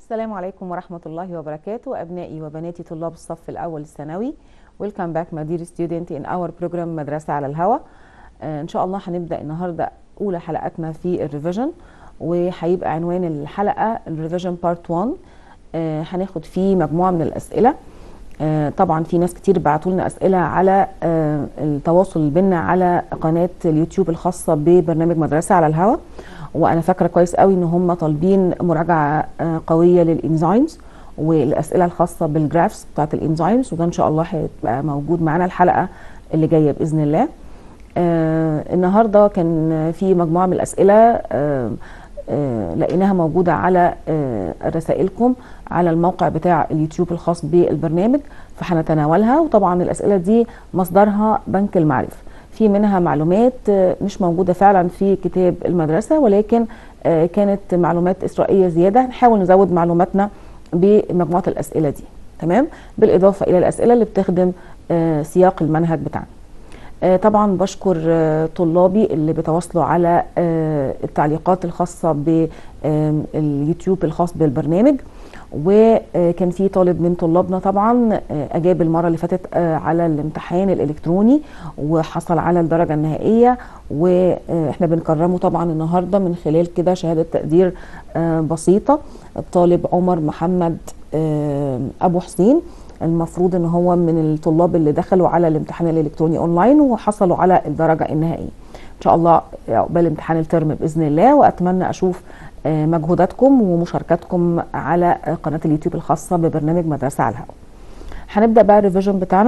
السلام عليكم ورحمة الله وبركاته أبنائي وبناتي طلاب الصف الأول الثانوي Welcome back my dear student in our program مدرسة على الهوا آه إن شاء الله هنبدأ النهاردة أولى حلقاتنا في الريفيجن وهيبقى عنوان الحلقة الريفيجن بارت 1 آه هناخد فيه مجموعة من الأسئلة آه طبعا في ناس كتير بعتوا لنا أسئلة على آه التواصل بينا على قناة اليوتيوب الخاصة ببرنامج مدرسة على الهوا وانا فاكره كويس قوي ان هم طالبين مراجعه قويه للانزيمز والاسئله الخاصه بالجرافس بتاعت الانزيمز وده ان شاء الله هيبقى موجود معانا الحلقه اللي جايه باذن الله آه النهارده كان في مجموعه من الاسئله آه آه لقيناها موجوده على آه رسائلكم على الموقع بتاع اليوتيوب الخاص بالبرنامج فهنتناولها وطبعا الاسئله دي مصدرها بنك المعرفه في منها معلومات مش موجوده فعلا في كتاب المدرسه ولكن كانت معلومات اسرائيليه زياده نحاول نزود معلوماتنا بمجموعه الاسئله دي تمام بالاضافه الى الاسئله اللي بتخدم سياق المنهج بتاعنا طبعا بشكر طلابي اللي بيتواصلوا على التعليقات الخاصه باليوتيوب الخاص بالبرنامج وكان في طالب من طلابنا طبعا اجاب المره اللي فاتت على الامتحان الالكتروني وحصل على الدرجه النهائيه واحنا بنكرمه طبعا النهارده من خلال كده شهاده تقدير بسيطه الطالب عمر محمد ابو حسين المفروض ان هو من الطلاب اللي دخلوا على الامتحان الالكتروني اونلاين وحصلوا على الدرجه النهائيه ان شاء الله عقبال امتحان الترم باذن الله واتمنى اشوف مجهوداتكم ومشاركاتكم على قناه اليوتيوب الخاصه ببرنامج مدرسه على الهواء. هنبدا بقى الريفيجن بتاعنا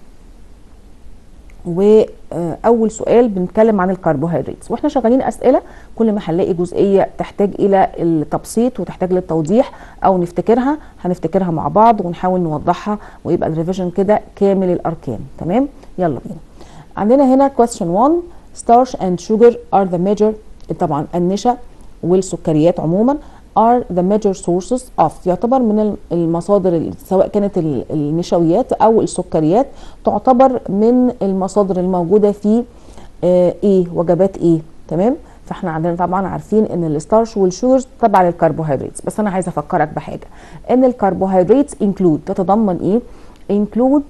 واول سؤال بنتكلم عن الكربوهيدرات واحنا شغالين اسئله كل ما هنلاقي جزئيه تحتاج الى التبسيط وتحتاج للتوضيح او نفتكرها هنفتكرها مع بعض ونحاول نوضحها ويبقى الريفيجن كده كامل الاركان تمام يلا بينا عندنا هنا question 1 starch and sugar are the major طبعا النشا والسكريات عموما are the major sources of يعتبر من المصادر سواء كانت النشويات او السكريات تعتبر من المصادر الموجوده في آه ايه وجبات ايه تمام فاحنا عندنا طبعا عارفين ان الستارش والشوجرز تبع للكربوهيدرات بس انا عايزه افكرك بحاجه ان الكربوهيدرات انكلود تتضمن ايه انكلود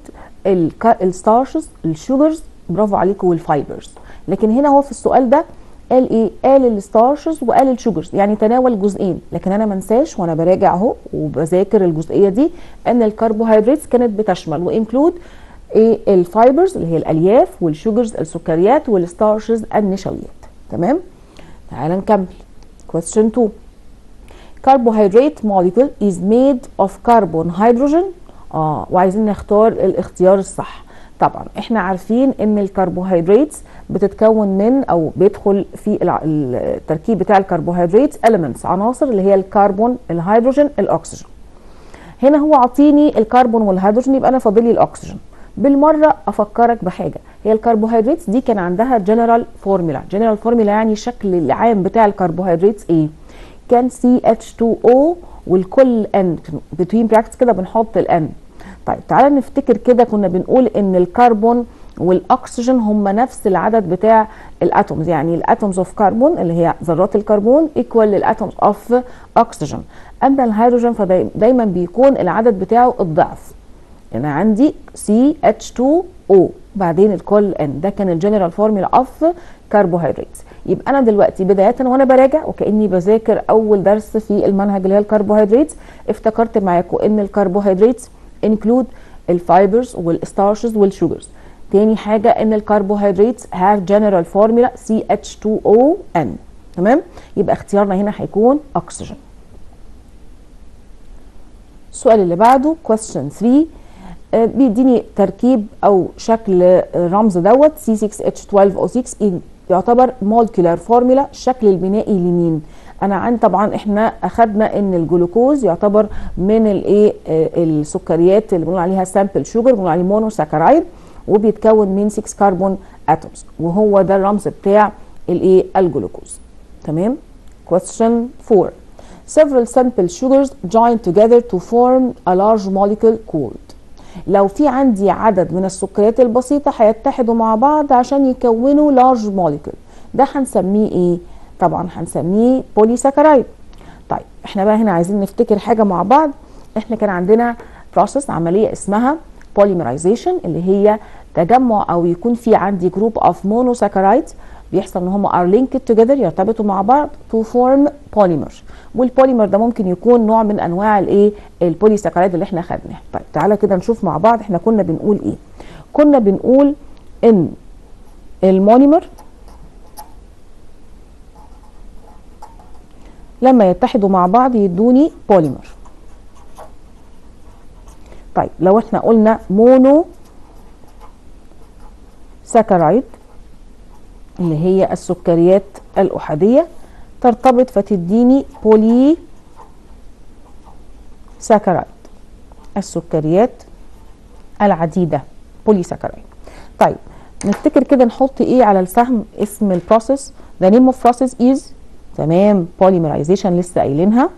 الستارشز الشوجرز برافو عليكم والفايبرز لكن هنا هو في السؤال ده قال ايه قال الستارشز وقال الشوجرز يعني تناول جزئين لكن انا ما انساش وانا براجع اهو وبذاكر الجزئيه دي ان الكربوهيدرات كانت بتشمل وانكلود ايه الفايبرز اللي هي الالياف والشوجرز السكريات والستارشز النشويات تمام تعال نكمل question 2 carbohydrate molecule is made of carbon hydrogen اه وعايزين نختار الاختيار الصح طبعا احنا عارفين ان الكربوهيدرات بتتكون من او بيدخل في التركيب بتاع الكربوهيدرات elements عناصر اللي هي الكربون الهيدروجين الاكسجين هنا هو عطيني الكربون والهيدروجين يبقى انا فاضل لي الاكسجين بالمره افكرك بحاجه هي الكربوهيدرات دي كان عندها جنرال فورمولا جنرال فورمولا يعني الشكل العام بتاع الكربوهيدرات ايه كان CH2O والكل ان بتوين براكتس كده بنحط الان طيب تعالى نفتكر كده كنا بنقول ان الكربون والاكسجين هم نفس العدد بتاع الاتومز يعني الاتومز اوف كربون اللي هي ذرات الكربون ايكوال للاتومز اوف اكسجين اما الهيدروجين فدايما بيكون العدد بتاعه الضعف يعني عندي CH2O بعدين الكل ان ده كان الجنرال فورمولا اوف كربوهيدرات يبقى انا دلوقتي بدايه وانا براجع وكاني بذاكر اول درس في المنهج اللي هي الكربوهيدرات افتكرت معاكم ان الكربوهيدرات انكلود الفايبرز والستارشز والشوجرز تاني حاجة ان الكربوهيدرات have general formula CH2ON تمام يبقى اختيارنا هنا هيكون اكسجين السؤال اللي بعده question 3 آه بيديني تركيب او شكل رمز دوت C6H12O6 يعتبر molecular formula الشكل البنائي لمين انا عن طبعا احنا اخدنا ان الجلوكوز يعتبر من الايه السكريات اللي بنقول عليها سامبل شوجر بنقول عليه مونوساكرايد وبيتكون من 6 كربون اتومز وهو ده الرمز بتاع الايه الجلوكوز تمام question 4 several simple sugars join together to form a large molecule called لو في عندي عدد من السكريات البسيطة هيتحدوا مع بعض عشان يكونوا large molecule ده هنسميه ايه طبعا هنسميه بوليساكرايد طيب احنا بقى هنا عايزين نفتكر حاجه مع بعض احنا كان عندنا بروسيس عمليه اسمها polymerization اللي هي تجمع او يكون في عندي جروب اوف monosaccharides بيحصل ان هم are linked together يرتبطوا مع بعض to form polymer والبوليمر ده ممكن يكون نوع من انواع الايه البوليساكرايد اللي احنا خدناه طيب تعالى كده نشوف مع بعض احنا كنا بنقول ايه كنا بنقول ان المونيمر لما يتحدوا مع بعض يدوني بوليمر طيب لو احنا قلنا مونو ساكرايد اللي هي السكريات الأحادية ترتبط فتديني بولي ساكرايد السكريات العديدة بولي ساكرايد طيب نفتكر كده نحط ايه على السهم اسم البروسيس the name of process is تمام polymerization لسه قايلينها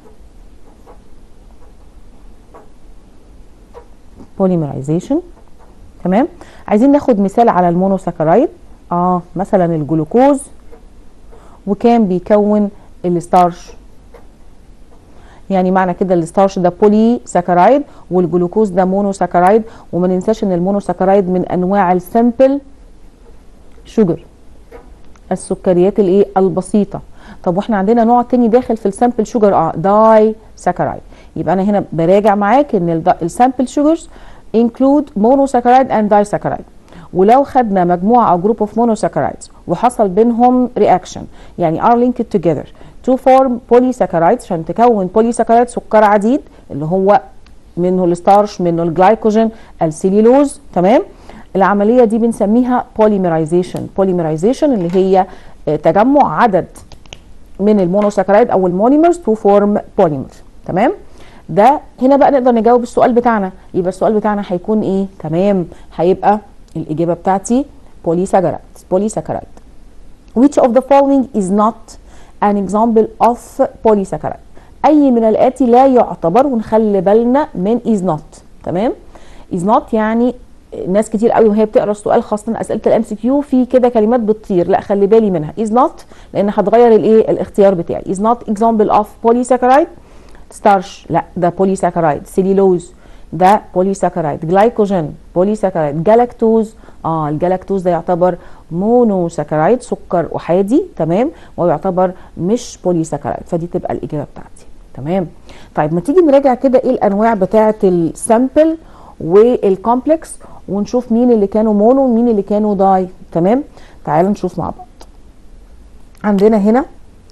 polymerization تمام عايزين ناخد مثال على المونوساكرايد اه مثلا الجلوكوز وكان بيكون الستارش يعني معنى كده الستارش ده بولي ساكرايد والجلوكوز ده مونو ساكرايد وما ننساش ان المونو ساكرايد من انواع السمبل شوجر السكريات الايه البسيطه طب واحنا عندنا نوع تاني داخل في السامبل شوجر اه داي ساكرايد يبقى انا هنا براجع معاك ان السامبل شوجرز include monosaccharide and disaccharide ولو خدنا مجموعه او جروب اوف مونوساكرايدز وحصل بينهم رياكشن يعني are linked together to form polysaccharides عشان تكون بوليساكرايد سكر عديد اللي هو منه الستارش منه الجلايكوجين السيليلوز تمام العمليه دي بنسميها polymerization polymerization اللي هي تجمع عدد من المونوساكرايد او المونيمرز تو فورم بوليمر تمام ده هنا بقى نقدر نجاوب السؤال بتاعنا يبقى السؤال بتاعنا هيكون ايه تمام هيبقى الاجابه بتاعتي polysaccharides polysaccharide which of the following is not an example of polysaccharide اي من الاتي لا يعتبر ونخلي بالنا من is not تمام is not يعني ناس كتير قوي وهي بتقرا السؤال خاصه اسئله الام سي كيو في كده كلمات بتطير لا خلي بالي منها is not لان هتغير الايه الاختيار بتاعي is not example of polysaccharide ستارش لا ده بوليساكرايد سيليلوز ده بوليساكرايد جلايكوجين بوليساكرايد جلاكتوز اه الجلاكتوز ده يعتبر مونوساكرايد سكر احادي تمام ويعتبر مش بوليساكرايد فدي تبقى الاجابه بتاعتي تمام طيب ما تيجي نراجع كده ايه الانواع بتاعه السامبل والكومبلكس ونشوف مين اللي كانوا مونو ومين اللي كانوا داي تمام تعالوا نشوف مع بعض عندنا هنا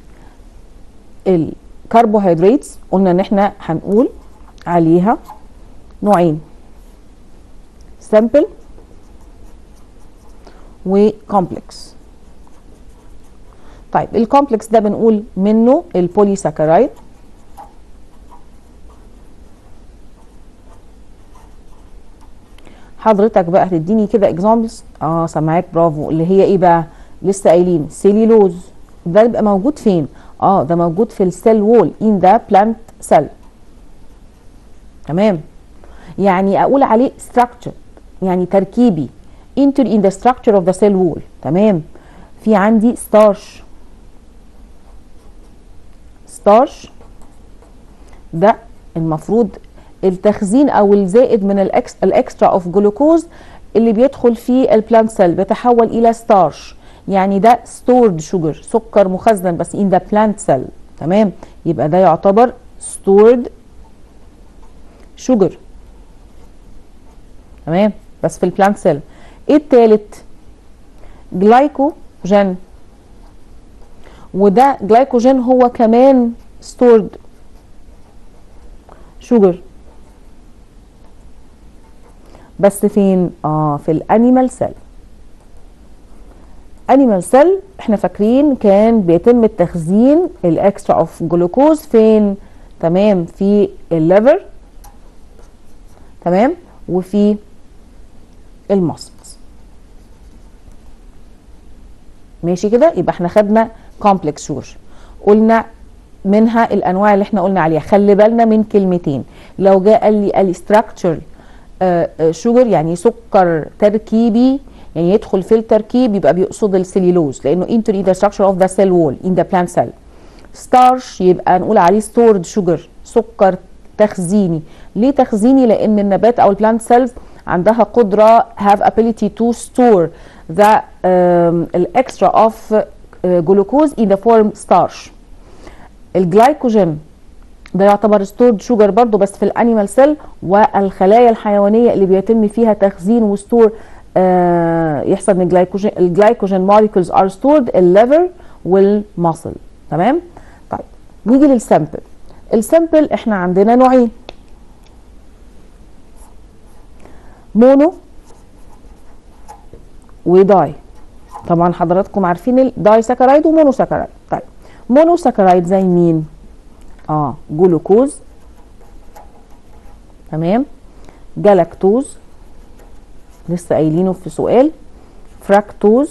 الكربوهيدرات قلنا ان احنا هنقول عليها نوعين سامبل وكومبلكس طيب الكومبلكس ده بنقول منه البوليساكرايد حضرتك بقى هتديني كده اكزامبلز اه سامعاك برافو اللي هي ايه بقى لسه قايلين سيليلوز ده بيبقى موجود فين اه ده موجود في السيل وول ان ذا بلانت سيل تمام يعني اقول عليه structure يعني تركيبي enter in the structure of the cell wall تمام في عندي starch starch ده المفروض التخزين او الزائد من الاكس الاكسترا اوف جلوكوز اللي بيدخل في البلانت سيل بيتحول الى ستارش يعني ده ستورد شوجر سكر مخزن بس in the plant cell تمام يبقى ده يعتبر stored شوجر تمام بس في البلانت سيل ايه التالت جلايكوجين وده جلايكوجين هو كمان stored شوجر بس فين اه في الانيمال سيل انيمال سيل احنا فاكرين كان بيتم التخزين الاكسترا اوف جلوكوز فين تمام في الليفر تمام وفي الماسلز ماشي كده يبقى احنا خدنا كومبلكس شور قلنا منها الانواع اللي احنا قلنا عليها خلي بالنا من كلمتين لو جاء قال لي قال ستراكشر شوجر يعني سكر تركيبي يعني يدخل في التركيب يبقى بيقصد السليلوز لانه انتر اذا ستراكشر اوف ذا سيل وول ان ذا بلانت سيل ستارش يبقى نقول عليه ستورد شوجر سكر تخزيني ليه تخزيني لان النبات او البلانت سيلز عندها قدره have ability to store the um, extra of uh, glucose in the form starch الجلايكوجين ده يعتبر ستورد شوجر برضو بس في الانيمال سيل والخلايا الحيوانيه اللي بيتم فيها تخزين وستور آه يحصل ان الجلايكوجين الجلايكوجين موليكولز ار ستورد الليفر والماسل تمام طيب نيجي للسامبل السامبل احنا عندنا نوعين مونو وداي طبعا حضراتكم عارفين الداي ساكرايد ومونو ساكرايد طيب مونو ساكرايد زي مين اه جلوكوز تمام جلاكتوز لسه قايلينه في سؤال فراكتوز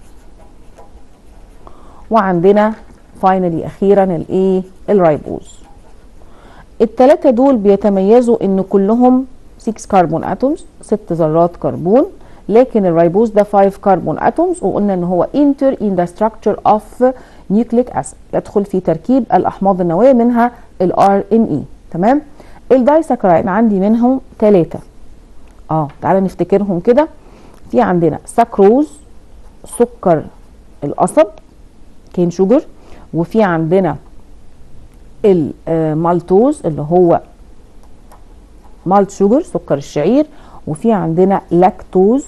وعندنا فاينلي اخيرا الايه الرايبوز التلاتة دول بيتميزوا ان كلهم 6 كربون اتومز ست ذرات كربون لكن الرايبوز ده 5 كربون اتومز وقلنا ان هو انتر ان ذا ستراكشر اوف نيوكليك اسيد يدخل في تركيب الاحماض النوويه منها الار ان اي تمام الدايساكرايد عندي منهم ثلاثه اه تعالى نفتكرهم كده في عندنا ساكروز سكر القصب كين شوجر وفي عندنا المالتوز اللي هو مالت شوجر سكر الشعير وفي عندنا لاكتوز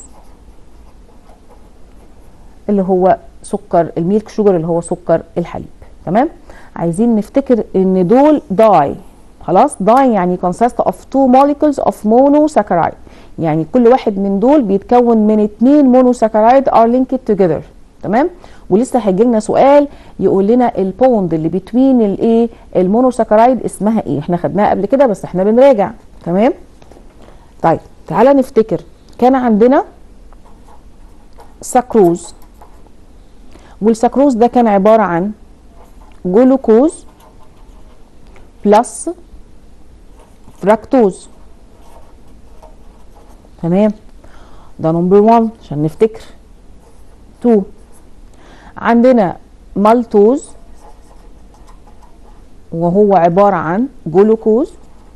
اللي هو سكر الميلك شوجر اللي هو سكر الحليب تمام عايزين نفتكر ان دول داي خلاص داي يعني consist of two molecules of monosaccharide يعني كل واحد من دول بيتكون من اتنين مونوساكرايد are linked together تمام ولسه هيجي لنا سؤال يقول لنا البوند اللي بتوين الايه المونوساكرايد اسمها ايه احنا خدناها قبل كده بس احنا بنراجع تمام طيب تعالى نفتكر كان عندنا سكروز والسكروز ده كان عبارة عن جلوكوز بلس فراكتوز تمام ده نمبر 1 عشان نفتكر 2 عندنا مالتوز وهو عبارة عن جلوكوز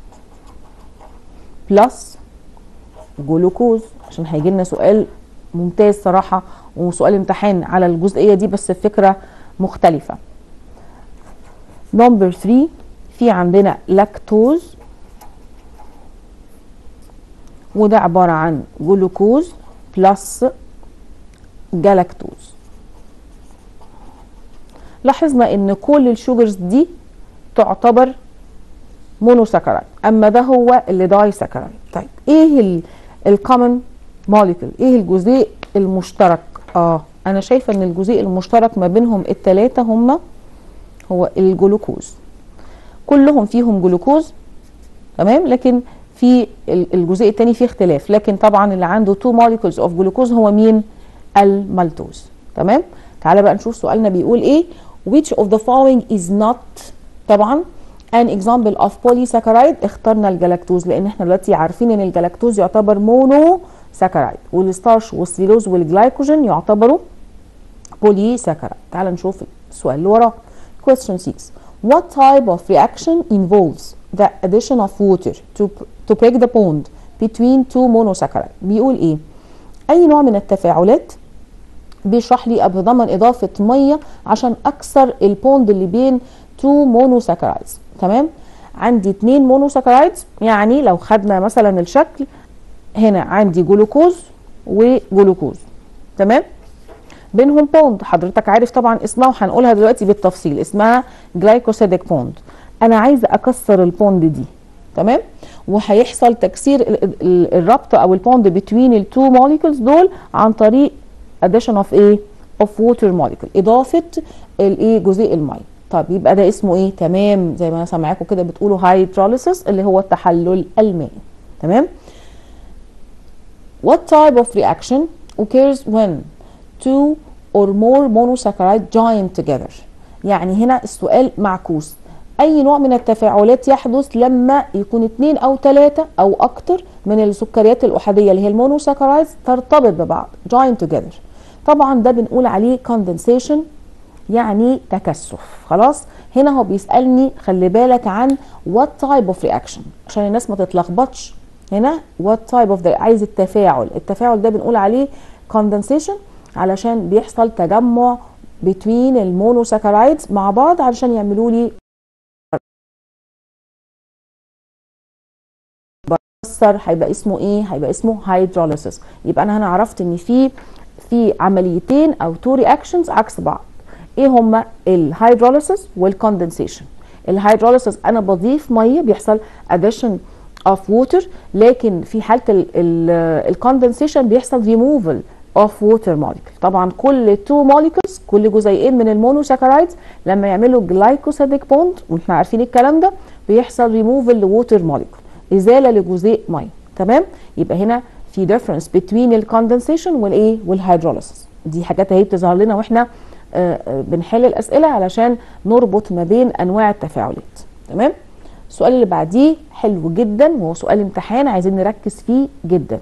بلس جلوكوز عشان هيجي لنا سؤال ممتاز صراحة وسؤال امتحان على الجزئية دي بس الفكرة مختلفة نمبر 3 في عندنا لاكتوز وده عبارة عن جلوكوز بلس جلاكتوز لاحظنا ان كل الشوجرز دي تعتبر مونوساكرايد اما ده هو اللي داي ساكرايد طيب ايه الكومن موليكول ايه الجزيء المشترك اه انا شايفه ان الجزيء المشترك ما بينهم الثلاثه هما هو الجلوكوز كلهم فيهم جلوكوز تمام لكن في الجزيء الثاني فيه اختلاف لكن طبعا اللي عنده تو molecules اوف جلوكوز هو مين المالتوز تمام تعالى بقى نشوف سؤالنا بيقول ايه which of the following is not طبعا an example of polysaccharide اخترنا الجلاكتوز لان احنا دلوقتي عارفين ان الجلاكتوز يعتبر مونو ساكرايد والستارش والسيلوز والجلايكوجين يعتبروا بولي ساكرايد تعال نشوف السؤال اللي وراه question 6 what type of reaction involves the addition of water to, to break the bond between two monosaccharides بيقول ايه اي نوع من التفاعلات بيشرح لي بضمن اضافه ميه عشان اكسر البوند اللي بين تو مونوساكرايدز تمام عندي اتنين مونوساكرايدز يعني لو خدنا مثلا الشكل هنا عندي جلوكوز وجلوكوز تمام بينهم بوند حضرتك عارف طبعا اسمها وهنقولها دلوقتي بالتفصيل اسمها جلايكوسيديك بوند انا عايزه اكسر البوند دي تمام وهيحصل تكسير الربط او البوند بتوين التو موليكولز دول عن طريق addition of ايه of water molecule اضافه الايه جزيء الميه طب يبقى ده اسمه ايه تمام زي ما انا سامعاكم كده بتقولوا هيدروليسيس اللي هو التحلل المائي تمام what type of reaction occurs when two or more monosaccharide join together يعني هنا السؤال معكوس اي نوع من التفاعلات يحدث لما يكون اتنين او تلاتة او اكتر من السكريات الاحادية اللي هي المونوساكرايدز ترتبط ببعض join together طبعا ده بنقول عليه condensation يعني تكثف خلاص هنا هو بيسالني خلي بالك عن what type of reaction عشان الناس ما تتلخبطش هنا what type of the عايز التفاعل التفاعل ده بنقول عليه condensation علشان بيحصل تجمع between المونوساكرايدز مع بعض علشان يعملوا لي بكسر هيبقى اسمه ايه هيبقى اسمه هيدروليسيس يبقى انا هنا عرفت ان في في عمليتين او تو رياكشنز عكس بعض ايه هما الهيدروليسيس والكوندنسيشن الهيدروليسيس انا بضيف ميه بيحصل addition of water لكن في حاله الكوندنسيشن بيحصل removal of water molecule طبعا كل two molecules كل جزيئين من المونوساكرايدز لما يعملوا جلايكوسيديك بوند واحنا عارفين الكلام ده بيحصل removal لووتر molecule ازاله لجزيء ميه تمام يبقى هنا في difference between الكوندنسيشن والايه والهيدروليسيس دي حاجات اهي بتظهر لنا واحنا آه، آه، بنحل الاسئله علشان نربط ما بين انواع التفاعلات تمام السؤال اللي بعديه حلو جدا وهو سؤال امتحان عايزين نركز فيه جدا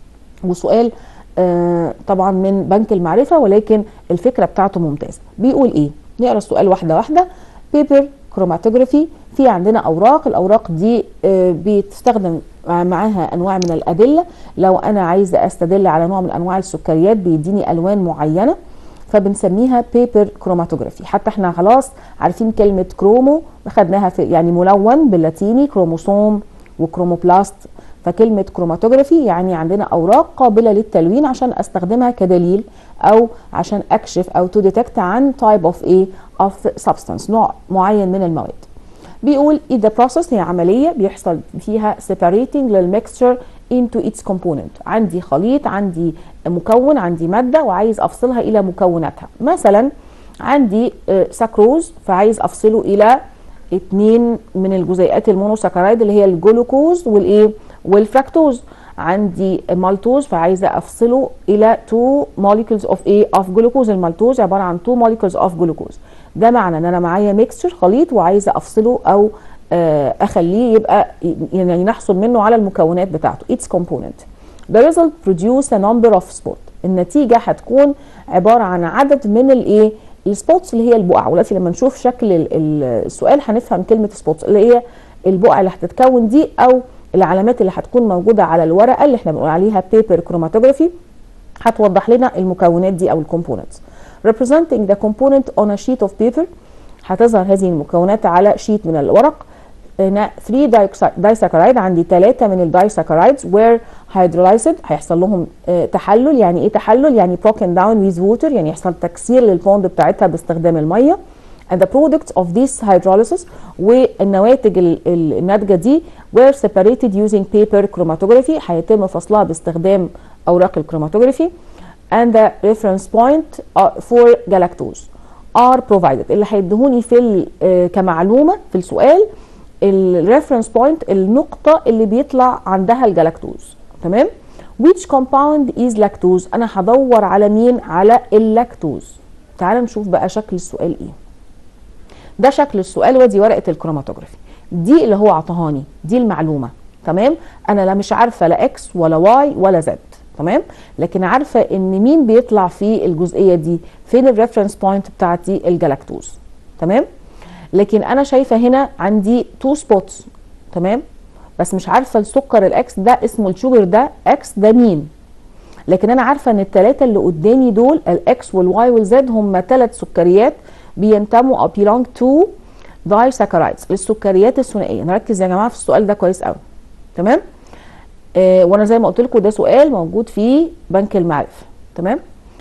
وسؤال آه، طبعا من بنك المعرفه ولكن الفكره بتاعته ممتازه بيقول ايه نقرا السؤال واحده واحده بيبر كروماتوجرافي في عندنا اوراق الاوراق دي آه، بتستخدم معاها انواع من الادله لو انا عايزه استدل على نوع من انواع السكريات بيديني الوان معينه فبنسميها بيبر كروماتوجرافي حتى احنا خلاص عارفين كلمه كرومو خدناها في يعني ملون باللاتيني كروموسوم وكروموبلاست فكلمة كروماتوجرافي يعني عندنا أوراق قابلة للتلوين عشان أستخدمها كدليل أو عشان أكشف أو تو ديتكت عن type of A of substance نوع معين من المواد بيقول إيه the process هي عملية بيحصل فيها separating للميكستشر into its component عندي خليط عندي مكون عندي مادة وعايز أفصلها إلى مكوناتها مثلا عندي آه، سكروز فعايز أفصله إلى اتنين من الجزيئات المونوساكرايد اللي هي الجلوكوز والايه والفراكتوز عندي مالتوز فعايزه افصله الى 2 molecules of ايه اوف جلوكوز المالتوز عباره عن 2 molecules of جلوكوز ده معنى ان انا معايا ميكستشر خليط وعايزه افصله او آه، اخليه يبقى يعني نحصل منه على المكونات بتاعته its component the result produce a number of spot النتيجه هتكون عباره عن عدد من الايه السبوتس اللي هي البقع ودلوقتي لما نشوف شكل ال- ال- السؤال هنفهم كلمه سبوتس اللي هي البقع اللي هتتكون دي او العلامات اللي هتكون موجوده على الورقه اللي احنا بنقول عليها بيبر كروماتوجرافي هتوضح لنا المكونات دي او الكومبوننتس representing the component on a sheet of paper هتظهر هذه المكونات على شيت من الورق هنا 3 دايساكرايد عندي ثلاثة من الدايساكرايدز were hydrolyzed هيحصل لهم آه، تحلل يعني ايه تحلل يعني broken down with water يعني يحصل تكسير للبوند بتاعتها باستخدام الميه and the products of this hydrolysis والنواتج ال- ال- الناتجه دي were separated using paper chromatography هيتم فصلها باستخدام اوراق الكروماتوجرافي and the reference point uh, for galactose are provided اللي هيدهوني في ال- آه، كمعلومه في السؤال الريفرنس بوينت النقطه اللي بيطلع عندها الجلاكتوز تمام which compound is lactose انا هدور على مين على اللاكتوز تعال نشوف بقى شكل السؤال ايه ده شكل السؤال ودي ورقه الكروماتوجرافي دي اللي هو عطهاني دي المعلومه تمام انا لا مش عارفه لا اكس ولا واي ولا زد تمام لكن عارفه ان مين بيطلع في الجزئيه دي فين الريفرنس بوينت بتاعتي الجلاكتوز تمام لكن انا شايفه هنا عندي تو سبوتس تمام بس مش عارفه السكر الاكس ده اسمه الشوجر ده اكس ده مين لكن انا عارفه ان الثلاثه اللي قدامي دول الاكس والواي والزد هم ثلاث سكريات بينتموا او belong to disaccharides السكريات الثنائيه نركز يا جماعه في السؤال ده كويس قوي تمام آه وانا زي ما قلت لكم ده سؤال موجود في بنك المعرفه تمام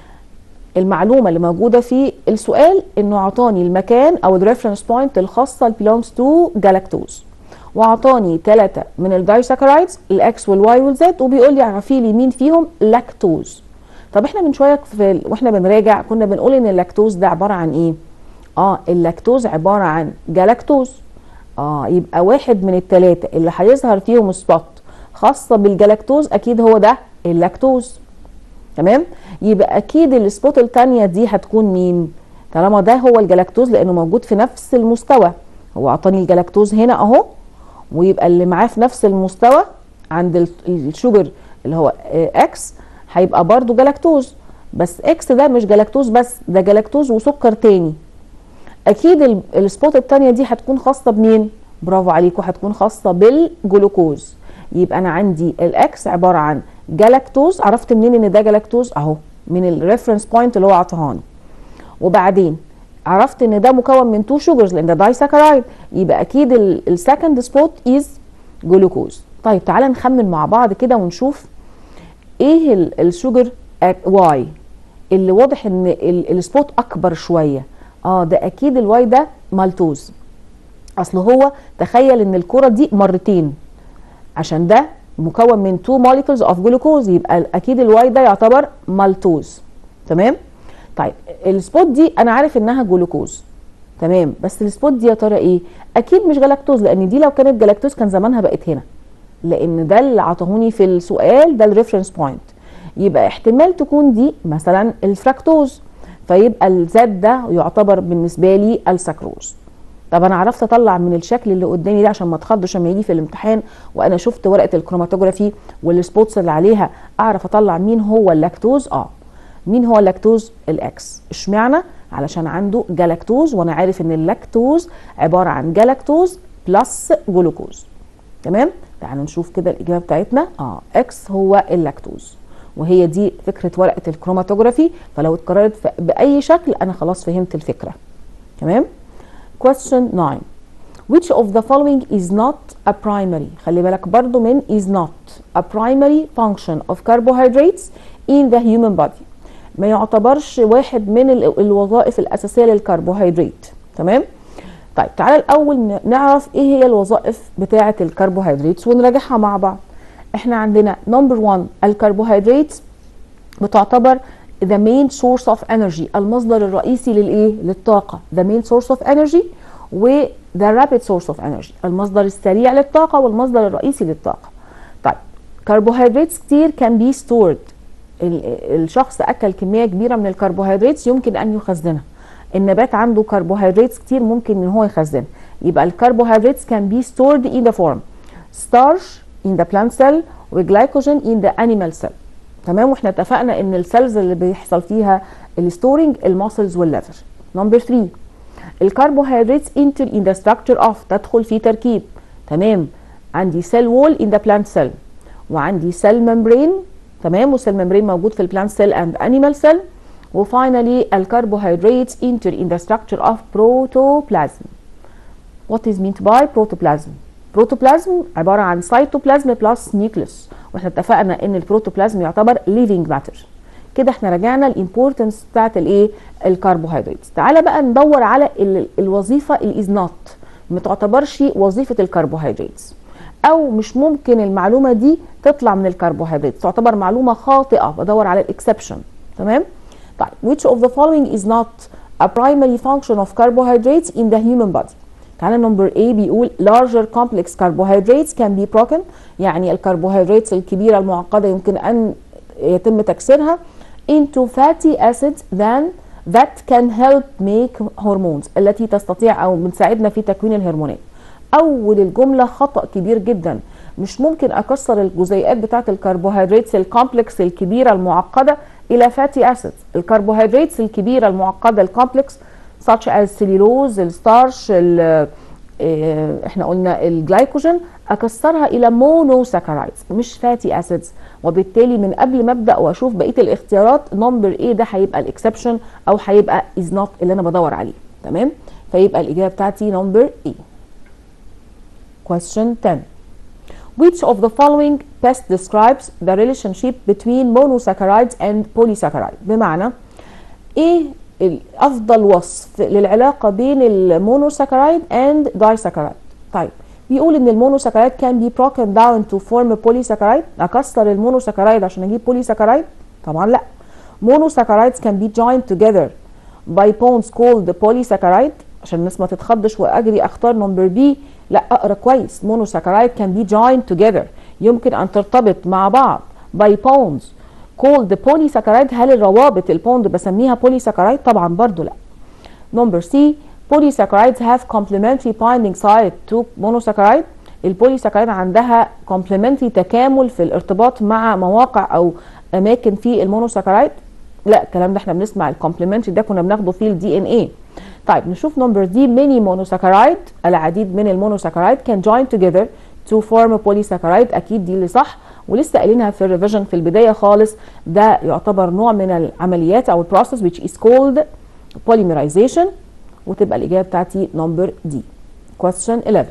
المعلومه اللي موجوده في السؤال انه اعطاني المكان او الريفرنس بوينت الخاصه belongs to galactose واعطاني ثلاثه من الدايساكرايدز الاكس والواي والزد وبيقول لي اعرفي لي مين فيهم لاكتوز طب احنا من شويه في ال... واحنا بنراجع كنا بنقول ان اللاكتوز ده عباره عن ايه اه اللاكتوز عباره عن جلاكتوز اه يبقى واحد من الثلاثه اللي هيظهر فيهم سبوت خاصه بالجلاكتوز اكيد هو ده اللاكتوز تمام يبقى اكيد السبوت الثانيه دي هتكون مين طالما ده هو الجلاكتوز لانه موجود في نفس المستوى هو اعطاني الجلاكتوز هنا اهو ويبقى اللي معاه في نفس المستوى عند ال- الشوجر اللي هو آه، اكس هيبقى برضو جلاكتوز بس اكس ده مش جلاكتوز بس ده جلاكتوز وسكر تاني اكيد ال- السبوت التانية دي هتكون خاصه بمين برافو عليكم هتكون خاصه بالجلوكوز يبقى انا عندي الاكس عباره عن جلاكتوز عرفت منين ان ده جلاكتوز اهو من الريفرنس بوينت اللي هو عطاهاني وبعدين عرفت ان ده مكون من تو شوجرز لان ده دايساكرايد يبقى اكيد السكند سبوت از جلوكوز طيب تعالى نخمن مع بعض كده ونشوف ايه ال- الشوجر واي اللي واضح ان ال- السبوت اكبر شويه اه ده اكيد الواي ده مالتوز اصل هو تخيل ان الكره دي مرتين عشان ده مكون من 2 molecules اوف جلوكوز يبقى اكيد الواي ده يعتبر مالتوز تمام طيب السبوت دي انا عارف انها جلوكوز تمام بس السبوت دي يا ترى ايه اكيد مش جلاكتوز لان دي لو كانت جلاكتوز كان زمانها بقت هنا لان ده اللي عطاهوني في السؤال ده الريفرنس بوينت يبقى احتمال تكون دي مثلا الفراكتوز فيبقى الزاد ده يعتبر بالنسبه لي السكروز طب انا عرفت اطلع من الشكل اللي قدامي ده عشان ما اتخضش لما يجي في الامتحان وانا شفت ورقه الكروماتوجرافي والسبوتس اللي عليها اعرف اطلع مين هو اللاكتوز اه مين هو اللاكتوز الاكس اشمعنى علشان عنده جلاكتوز وانا عارف ان اللاكتوز عباره عن جلاكتوز بلس جلوكوز تمام تعالوا نشوف كده الاجابه بتاعتنا اه اكس هو اللاكتوز وهي دي فكره ورقه الكروماتوجرافي فلو اتكررت في- باي شكل انا خلاص فهمت الفكره تمام question 9 which of the following is not a primary خلي بالك برضو من is not a primary function of carbohydrates in the human body ما يعتبرش واحد من ال- الوظائف الأساسية للكربوهيدرات تمام طيب تعالى الأول ن- نعرف إيه هي الوظائف بتاعة الكربوهيدرات ونراجعها مع بعض احنا عندنا نمبر 1 الكربوهيدرات بتعتبر the main source of energy المصدر الرئيسي للايه للطاقه the main source of energy و the rapid source of energy المصدر السريع للطاقه والمصدر الرئيسي للطاقه طيب كربوهيدرات كتير can be stored ال- الشخص اكل كميه كبيره من الكربوهيدرات يمكن ان يخزنها النبات عنده كربوهيدرات كتير ممكن ان هو يخزنها يبقى الكربوهيدرات can be stored in the form starch in the plant cell وجلايكوجين in the animal cell تمام واحنا اتفقنا ان السيلز اللي بيحصل فيها الستورنج الماسلز والليفر نمبر 3 الكربوهيدرات انتر ان ذا ستراكشر اوف تدخل في تركيب تمام عندي سيل وول ان ذا بلانت سيل وعندي سيل ممبرين تمام والسيل ممبرين موجود في البلانت سيل اند انيمال سيل وفاينلي الكربوهيدرات انتر ان ذا ستراكشر اوف بروتوبلازم What is meant by protoplasm? بروتوبلازم عبارة عن سيتوبلازم بلس نيوكليوس واحنا اتفقنا ان البروتوبلازم يعتبر living matter كده احنا رجعنا الامبورتنس بتاعت الايه الكربوهيدرات تعالى بقى ندور على ال الوظيفه الاز نوت ما تعتبرش وظيفه الكربوهيدرات او مش ممكن المعلومه دي تطلع من الكربوهيدرات تعتبر معلومه خاطئه بدور على الاكسبشن تمام طيب which of the following is not a primary function of carbohydrates in the human body تعالى نمبر A بيقول larger complex carbohydrates can be broken يعني الكربوهيدرات الكبيرة المعقدة يمكن أن يتم تكسيرها into fatty acids than that can help make hormones التي تستطيع أو بتساعدنا في تكوين الهرمونات أول الجملة خطأ كبير جدا مش ممكن أكسر الجزيئات بتاعة الكربوهيدرات الكومبلكس الكبيرة المعقدة إلى فاتي أسيدز الكربوهيدرات الكبيرة المعقدة الكومبلكس such as cellulose الستارش ال- إيه، احنا قلنا الجلايكوجين اكسرها الى مونوساكرايدز مش فاتي اسيدز وبالتالي من قبل ما ابدا واشوف بقيه الاختيارات نمبر ايه ده هيبقى الاكسبشن او هيبقى از نوت اللي انا بدور عليه تمام فيبقى الاجابه بتاعتي نمبر ايه question 10 Which of the following best describes the relationship between monosaccharides and polysaccharides بمعنى ايه ال- افضل وصف للعلاقه بين المونوساكرايد اند دايساكرايد طيب بيقول ان المونوساكرايد can be broken down to form a polysaccharide اكسر المونوساكرايد عشان اجيب بوليساكرايد طبعا لا monosaccharides can be joined together by bonds called polysaccharide عشان الناس ما تتخضش واجري اختار نمبر بي لا اقرا كويس monosaccharide can be joined together يمكن ان ترتبط مع بعض by bonds called polysaccharide هل الروابط البوند بسميها بوليساكرايد طبعا برضو لا نمبر سي polysaccharides have complementary binding site to monosaccharide البوليساكرايد عندها complementary تكامل في الارتباط مع مواقع او اماكن في المونوساكرايد لا الكلام ده احنا بنسمع الكومبلمنتري ده كنا بناخده في الدي ان ايه طيب نشوف نمبر دي many monosaccharide العديد من المونوساكرايد can join together to form a polysaccharide اكيد دي اللي صح ولسه قايلينها في الريفيجن في البدايه خالص ده يعتبر نوع من العمليات او البروسيس which is called polymerization وتبقى الاجابه بتاعتي نمبر دي question 11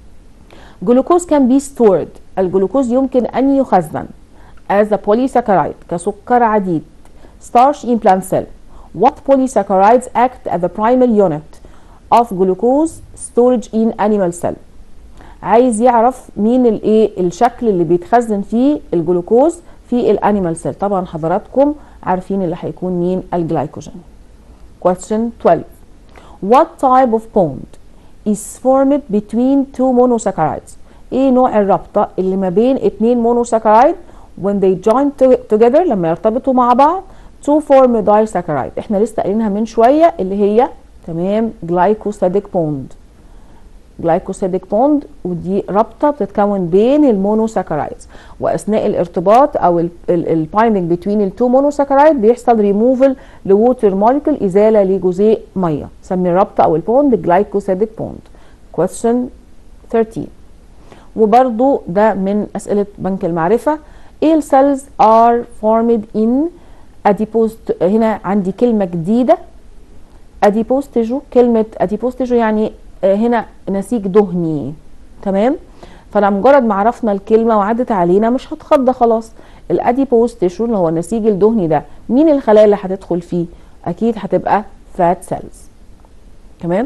جلوكوز can be stored الجلوكوز يمكن ان يخزن as a polysaccharide كسكر عديد starch in plant cell what polysaccharides act as the primary unit of glucose storage in animal cell عايز يعرف مين الايه الشكل اللي بيتخزن فيه الجلوكوز في الانيمال سيل طبعا حضراتكم عارفين اللي هيكون مين الجلايكوجين question 12 what type of bond is formed between two monosaccharides ايه نوع الرابطه اللي ما بين اتنين مونوساكرايد when they join together لما يرتبطوا مع بعض to form disaccharide احنا لسه قايلينها من شويه اللي هي تمام glycosidic bond glycosidic bond ودي رابطه بتتكون بين المونوساكرايدز واثناء الارتباط او البايندنج بتوين التو مونوساكرايد بيحصل ريموفل لووتر موليكول ازاله لجزيء ميه سمي الرابطه او البوند جلايكوسيديك بوند question 13 وبرضو ده من اسئله بنك المعرفه ايه السيلز ار فورمد ان اديبوز هنا عندي كلمه جديده اديبوز تيجو كلمه اديبوز تيجو يعني هنا نسيج دهني تمام فانا مجرد ما عرفنا الكلمه وعدت علينا مش هتخض خلاص الاديبوز تيشو اللي هو النسيج الدهني ده مين الخلايا اللي هتدخل فيه اكيد هتبقى فات سيلز تمام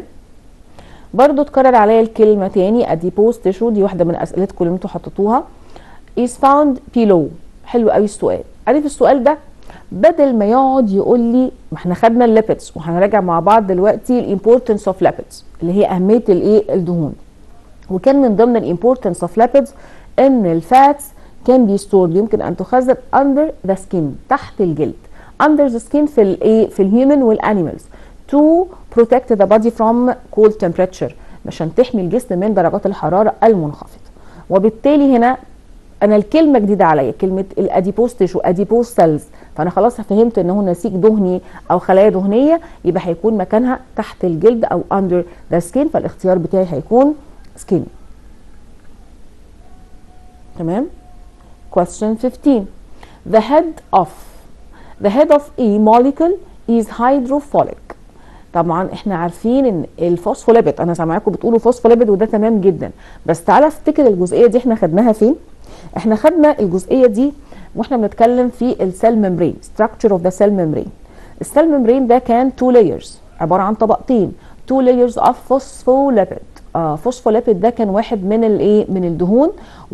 برضو اتكرر عليا الكلمه تاني اديبوز تيشو دي واحده من اسئلتكم اللي انتوا حطيتوها is found below حلو قوي السؤال عارف السؤال ده بدل ما يقعد يقول لي ما احنا خدنا الليبيدز وهنراجع مع بعض دلوقتي الامبورتنس اوف ليبيدز اللي هي اهميه الايه الدهون وكان من ضمن الامبورتنس اوف ليبيدز ان الفاتس كان بي ستورد يمكن ان تخزن اندر ذا سكين تحت الجلد اندر ذا سكين في الايه في الهيومن والانيمالز تو بروتكت ذا بودي فروم كولد تمبريتشر عشان تحمي الجسم من درجات الحراره المنخفضه وبالتالي هنا انا الكلمه جديده عليا كلمه الاديبوز تيشو اديبوز سيلز فانا خلاص فهمت ان هو نسيج دهني او خلايا دهنيه يبقى هيكون مكانها تحت الجلد او اندر ذا سكين فالاختيار بتاعي هيكون سكين تمام question 15 the head of the head of a molecule is hydrophilic طبعا احنا عارفين ان الفوسفوليبيد انا سامعاكم بتقولوا فوسفوليبيد وده تمام جدا بس تعالى افتكر الجزئيه دي احنا خدناها فين احنا خدنا الجزئيه دي واحنا بنتكلم في السيل ممبرين structure of the cell membrane السيل ممبرين ده كان تو لايرز عباره عن طبقتين تو لايرز اوف فوسفوليبيد آه فوسفوليبيد ده كان واحد من الايه من الدهون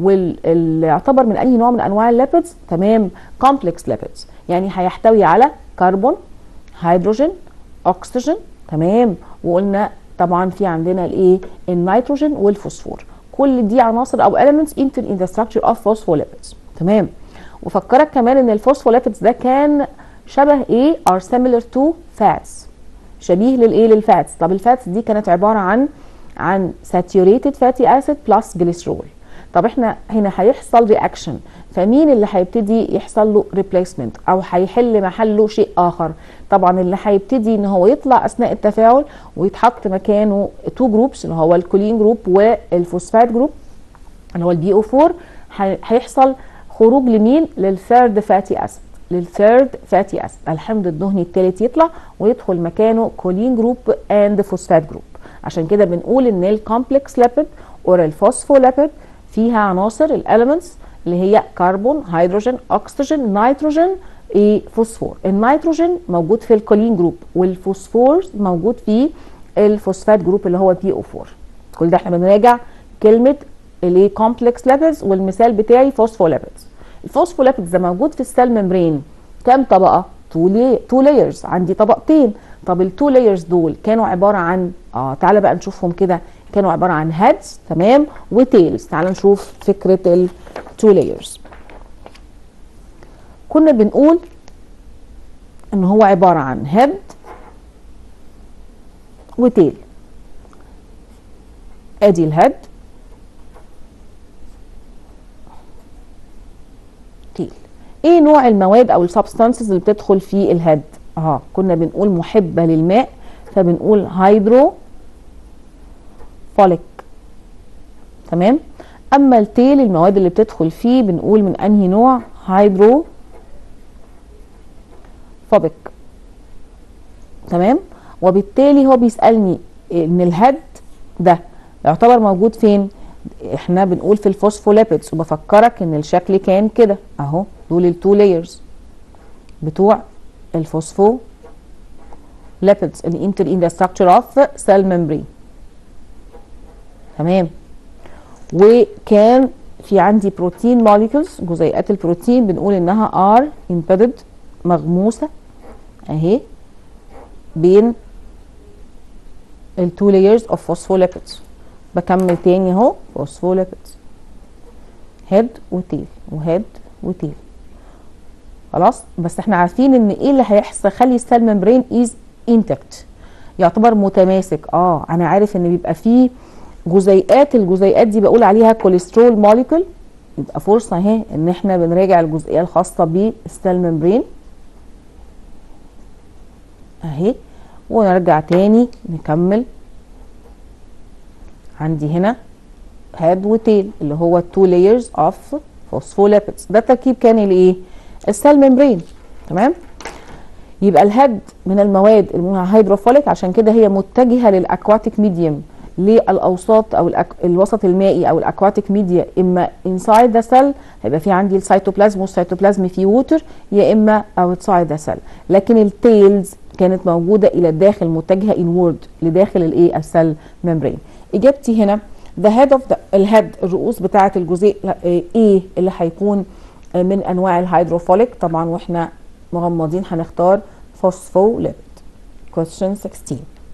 واللي يعتبر من اي نوع من انواع الليبيدز تمام كومبلكس ليبيدز يعني هيحتوي على كربون هيدروجين اكسجين تمام وقلنا طبعا في عندنا الايه النيتروجين والفوسفور كل دي عناصر او elements enter in the structure of phospholipids تمام وفكرك كمان ان الفوسفوليبيدز ده كان شبه ايه are similar to fats شبيه للايه للفاتس طب الفاتس دي كانت عباره عن عن saturated fatty acid plus glycerol طب احنا هنا هيحصل رياكشن فمين اللي هيبتدي يحصل له ريبليسمنت او هيحل محله شيء اخر طبعا اللي هيبتدي ان هو يطلع اثناء التفاعل ويتحط مكانه تو جروبس اللي هو الكولين جروب والفوسفات جروب اللي هو البي او 4 هيحصل خروج لمين للثيرد فاتي اسيد للثيرد فاتي اسيد الحمض الدهني الثالث يطلع ويدخل مكانه كولين جروب اند فوسفات جروب عشان كده بنقول ان الكومبلكس ليبيد اور الفوسفوليبيد فيها عناصر الاليمنتس اللي هي كربون هيدروجين اكسجين نيتروجين ايه فوسفور النيتروجين موجود في الكولين جروب والفوسفور موجود في الفوسفات جروب اللي هو بي او 4 كل ده احنا بنراجع كلمه الايه كومبلكس ليبيدز والمثال بتاعي فوسفوليبيدز الفوسفوليبيدز ده موجود في السيل ممبرين كام طبقه تو لايرز عندي طبقتين طب التو لايرز دول كانوا عباره عن اه تعالى بقى نشوفهم كده كانوا عباره عن هيدز تمام وتيلز تعالى نشوف فكره التو لايرز كنا بنقول ان هو عباره عن هيد وتيل ادي الهيد تيل ايه نوع المواد او السبستانسز اللي بتدخل في الهيد اه كنا بنقول محبه للماء فبنقول هيدرو فوليك تمام اما التيل المواد اللي بتدخل فيه بنقول من انهي نوع هيدرو فوبيك تمام وبالتالي هو بيسالني ان الهد ده يعتبر موجود فين احنا بنقول في الفوسفوليبيدز وبفكرك ان الشكل كان كده اهو دول التو لايرز بتوع الفوسفو lipids and enter in the structure of cell membrane تمام وكان في عندي بروتين molecules جزيئات البروتين بنقول انها are embedded مغموسه اهي بين التو layers of phospholipids بكمل تاني اهو phospholipids هيد وتيل وهيد وتيل خلاص بس احنا عارفين ان ايه اللي هيحصل خلي السيل ممبرين از انتكت يعتبر متماسك اه انا عارف ان بيبقى فيه جزيئات الجزيئات دي بقول عليها كوليسترول موليكول يبقى فرصه اهي ان احنا بنراجع الجزئيه الخاصه بالسيل ممبرين اهي ونرجع تاني نكمل عندي هنا هاد وتيل اللي هو التو لايرز اوف فوسفوليبيدز ده التركيب كان الايه السيل ممبرين تمام يبقى الهد من المواد المنها هيدروفوليك عشان كده هي متجهه للاكواتيك ميديوم للاوساط او الأك... الوسط المائي او الاكواتيك ميديا اما انسايد ذا سيل هيبقى في عندي السيتوبلازم والسيتوبلازم فيه ووتر يا اما اوتسايد ذا سيل لكن التيلز كانت موجوده الى الداخل متجهه انورد لداخل الايه السيل ممبرين اجابتي هنا ذا هيد اوف الهيد الرؤوس بتاعه الجزيء ايه اللي هيكون من انواع الهيدروفوليك طبعا واحنا مغمضين هنختار فوسفوليبيد question 16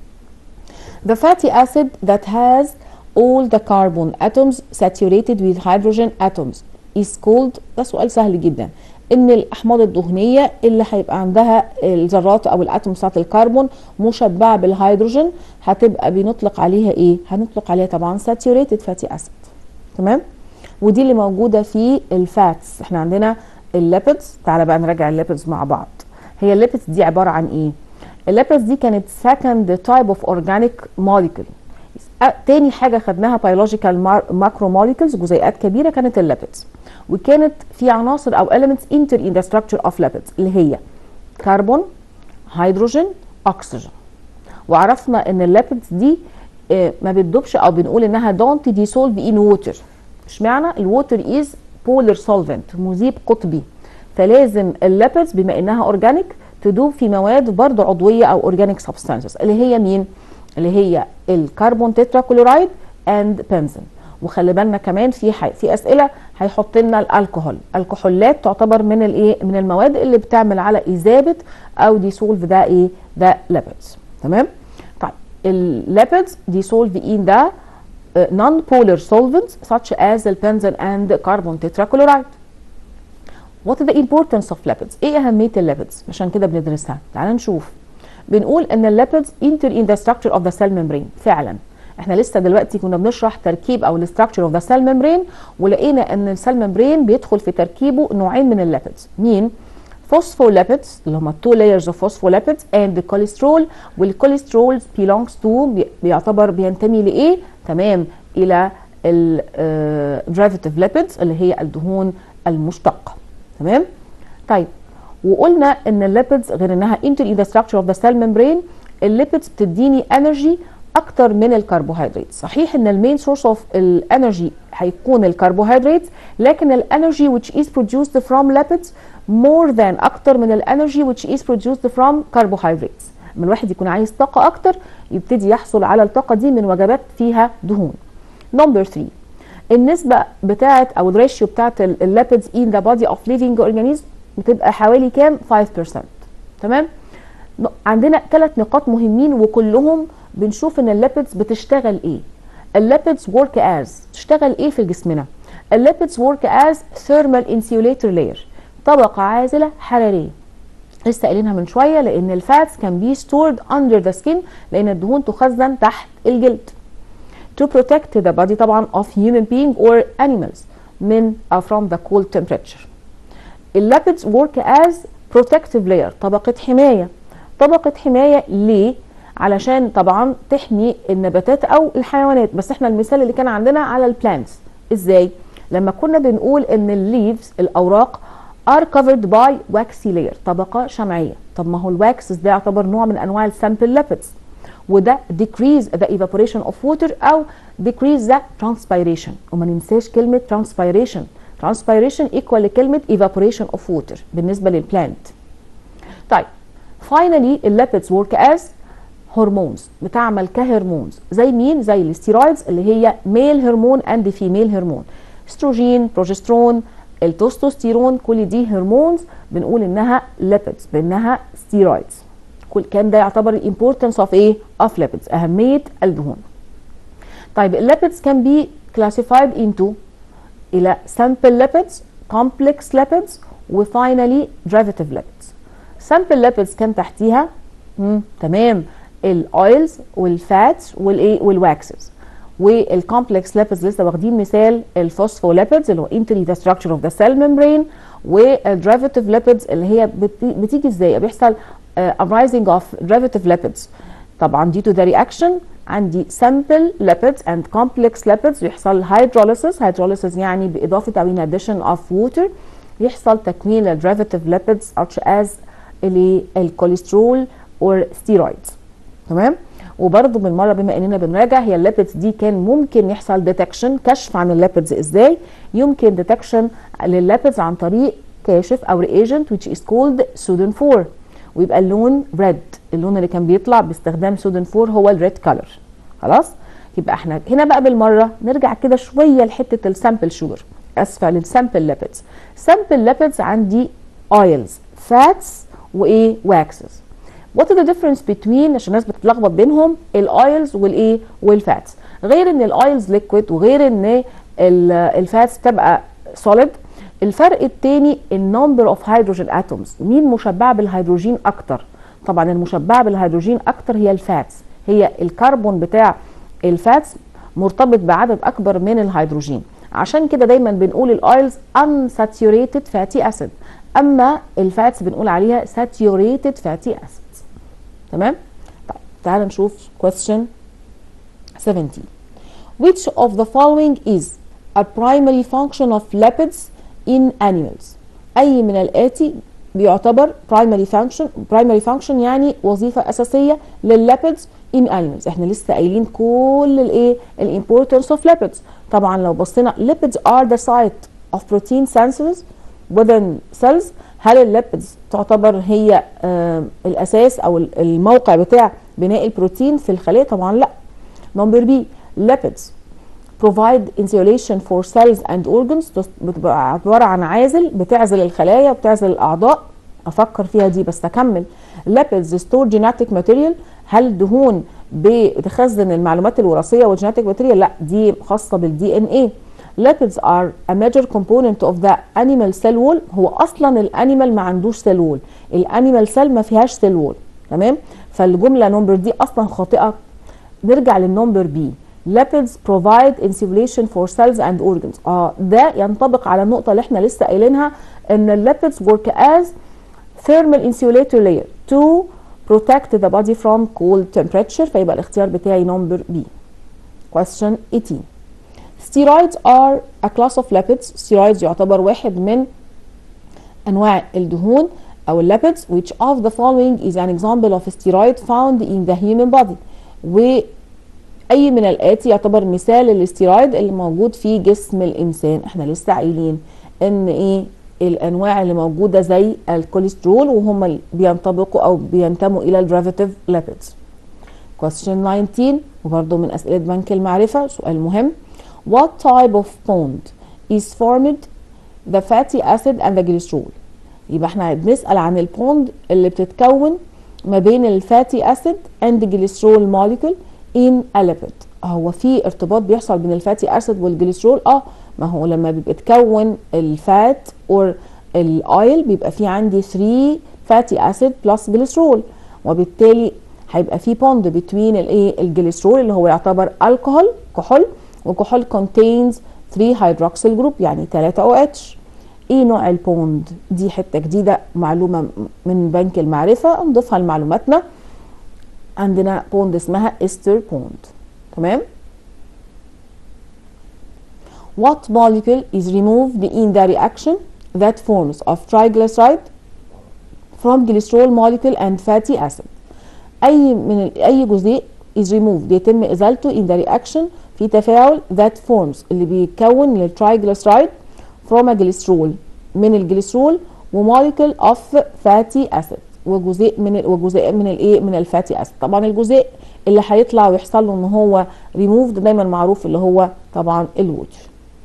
the fatty acid that has all the carbon atoms saturated with hydrogen atoms is called ده سؤال سهل جدا ان الاحماض الدهنيه اللي هيبقى عندها الذرات او الاتوم بتاعت الكربون مشبعه بالهيدروجين هتبقى بنطلق عليها ايه هنطلق عليها طبعا saturated fatty acid تمام ودي اللي موجوده في الفاتس احنا عندنا الليبيدز تعالى بقى نراجع الليبيدز مع بعض هي الليبيدز دي عباره عن ايه الليبيدز دي كانت second type of organic molecule تاني حاجه خدناها biological macromolecules جزيئات كبيره كانت الليبيدز وكانت في عناصر او elements enter in the structure of lipids اللي هي كربون هيدروجين اكسجين وعرفنا ان الليبيدز دي ما بتدوبش او بنقول انها don't dissolve in water اشمعنى الووتر از بولر سولفنت مذيب قطبي فلازم الليبيدز بما انها اورجانيك تدوب في مواد برضو عضويه او اورجانيك سبستانسز اللي هي مين اللي هي الكربون تترا كلورايد اند بنزين وخلي بالنا كمان في حي... في اسئله هيحط لنا الكحول الكحولات تعتبر من الايه من المواد اللي بتعمل على اذابه او ديسولف ده ايه ده ليبيدز تمام طيب الليبيدز ديسولف ان ده non-polar solvents such as the benzene and carbon tetrachloride. What is the importance of lipids? ايه اهمية الليبيدز؟ عشان كده بندرسها. تعال نشوف. بنقول ان الليبيدز enter in the structure of the cell membrane. فعلا. احنا لسه دلوقتي كنا بنشرح تركيب او الستراكشر اوف ذا سيل ممبرين ولقينا ان السيل ممبرين بيدخل في تركيبه نوعين من الليبيدز. مين؟ phospholipids اللي هم two layers of phospholipids and the cholesterol والكوليسترول belongs to بيعتبر بينتمي لايه؟ تمام الى الدرايفيتيف ليبيدز اللي هي الدهون المشتقه تمام طيب وقلنا ان الليبيدز غير انها انتر ان ذا ستراكشر اوف ذا سيل ممبرين الليبيدز بتديني انرجي اكتر من الكربوهيدرات صحيح ان المين سورس اوف الانرجي هيكون الكربوهيدرات لكن الانرجي which is produced from lipids more than اكتر من الانرجي which is produced from carbohydrates لما الواحد يكون عايز طاقه اكتر يبتدي يحصل على الطاقه دي من وجبات فيها دهون نمبر 3 النسبه بتاعه او الريشيو بتاعه الليبيدز ان ذا بودي اوف ليفينج اورجانيزم بتبقى حوالي كام 5% تمام عندنا ثلاث نقاط مهمين وكلهم بنشوف ان الليبيدز بتشتغل ايه الليبيدز ورك از تشتغل ايه في جسمنا الليبيدز ورك از ثيرمال انسيوليتور لاير طبقه عازله حراريه لسه قايلينها من شويه لان الفاتس كان بي ستورد اندر ذا سكين لان الدهون تخزن تحت الجلد to protect the body طبعا of human being or animals من uh, from the cold temperature الليبيدز work as protective layer طبقة حماية طبقة حماية ليه؟ علشان طبعا تحمي النباتات او الحيوانات بس احنا المثال اللي كان عندنا على البلانتس ازاي لما كنا بنقول ان الليفز الاوراق are covered by waxy layer طبقه شمعيه طب ما هو الواكس ده يعتبر نوع من انواع السامبل ليبيدز وده decrease the evaporation of water او decrease the transpiration وما ننساش كلمه transpiration transpiration equal لكلمه evaporation of water بالنسبه للبلانت طيب finally الليبيدز work as هرمونز بتعمل كهرمونز زي مين زي الستيرويدز اللي هي ميل هرمون اند فيميل هرمون استروجين بروجسترون التستوستيرون كل دي هرمونز بنقول انها ليبيدز بانها ستيرويدز كل كان ده يعتبر الامبورتنس اوف ايه اوف ليبيدز اهميه الدهون طيب الليبيدز كان بي كلاسيفايد انتو الى سامبل ليبيدز كومبلكس ليبيدز وفاينلي ديريفاتيف ليبيدز سامبل ليبيدز كان تحتيها مم. تمام الاويلز والفاتس والايه والواكسز والكومبلكس ليبيدز لسه واخدين مثال الفوسفوليبيدز اللي هو انتري ذا ستراكشر اوف ذا سيل ممبرين والديريفاتيف ليبيدز اللي هي بتيجي ازاي بيحصل arising of derivative lipids طبعا due to the reaction عندي simple lipids and complex lipids يحصل hydrolysis hydrolysis يعني بإضافة أو in addition of water يحصل تكوين ال derivative lipids such as الكوليسترول or steroids تمام وبرضه بالمره بما اننا بنراجع هي الليبيدز دي كان ممكن يحصل ديتكشن كشف عن الليبيدز ازاي يمكن ديتكشن للليبيدز عن طريق كاشف او ريجنت which is called سودن 4 ويبقى اللون ريد اللون اللي كان بيطلع باستخدام سودن 4 هو الريد كلر خلاص يبقى احنا هنا بقى بالمره نرجع كده شويه لحته السامبل شوجر اسفه للسامبل ليبيدز سامبل ليبيدز عندي اويلز فاتس وايه واكسز وات ذا ديفرنس بتوين عشان الناس بتتلخبط بينهم الاويلز والايه والفاتس غير ان الاويلز ليكويد وغير ان الفاتس تبقى سوليد الفرق الثاني النمبر اوف هيدروجين اتومز مين مشبعه بالهيدروجين اكتر طبعا المشبعه بالهيدروجين اكتر هي الفاتس هي الكربون بتاع الفاتس مرتبط بعدد اكبر من الهيدروجين عشان كده دايما بنقول الاويلز unsaturated fatty acid اما الفاتس بنقول عليها saturated fatty acids تمام طيب تعال نشوف question 17 which of the following is a primary function of lipids in animals اي من الاتي بيعتبر primary function primary function يعني وظيفه اساسيه للليبيدز in animals احنا لسه قايلين كل الايه الامبورتنس اوف lipids طبعا لو بصينا lipids are the site of protein synthesis within cells هل الليبيدز تعتبر هي آه الاساس او الموقع بتاع بناء البروتين في الخليه طبعا لا نمبر بي lipids provide insulation for cells and organs بتبقى عباره عن عازل بتعزل الخلايا وبتعزل الاعضاء افكر فيها دي بس اكمل lipids store genetic material هل الدهون بتخزن المعلومات الوراثيه والجينيتك ماتيريال لا دي خاصه بالدي ان ايه lipids are a major component of the animal cell wall هو اصلا الانيمال ما عندوش سيل وول الانيمال سيل ما فيهاش سيل وول تمام فالجمله نمبر دي اصلا خاطئه نرجع للنمبر بي lipids provide insulation for cells and organs اه ده ينطبق على النقطه اللي احنا لسه قايلينها ان الليبيدز work as thermal insulator layer to protect the body from cold temperature فيبقى الاختيار بتاعي نمبر بي question 18 steroids are a class of lipids steroids يعتبر واحد من انواع الدهون او الليبيدز which of the following is an example of a steroid found in the human body واي من الاتي يعتبر مثال للاستيرويد اللي موجود في جسم الانسان احنا لسه قايلين ان ايه الانواع اللي موجوده زي الكوليسترول وهم اللي بينطبقوا او بينتموا الى الديريفاتيف ليبيدز question 19 وبرضه من اسئله بنك المعرفه سؤال مهم what type of bond is formed the fatty acid and the glycerol يبقى احنا بنسال عن البوند اللي بتتكون ما بين الفاتي اسيد اند جليسرول موليكول ان a lipid هو في ارتباط بيحصل بين الفاتي اسيد والجليسرول اه ما هو لما بيتكون الفات اور الاويل بيبقى في عندي 3 فاتي اسيد بلس جليسرول وبالتالي هيبقى في بوند بين الايه الجليسرول اللي هو يعتبر الكحول كحول وكحول contains 3 hydroxyl جروب يعني 3 او اتش ايه نوع البوند دي حته جديده معلومه من بنك المعرفه نضيفها لمعلوماتنا عندنا بوند اسمها استر بوند تمام What molecule is removed in the reaction that forms of triglyceride from glycerol molecule and fatty acid اي من ال- اي جزيء is removed يتم ازالته in the reaction في تفاعل that forms اللي بيتكون للترايجليسرايد from a glycerol من الجليسرول وموليكول اوف فاتي اسيد وجزيء من ال- وجزيء من الايه من الفاتي اسيد طبعا الجزيء اللي هيطلع ويحصل له ان هو ريموفد دايما معروف اللي هو طبعا الووتر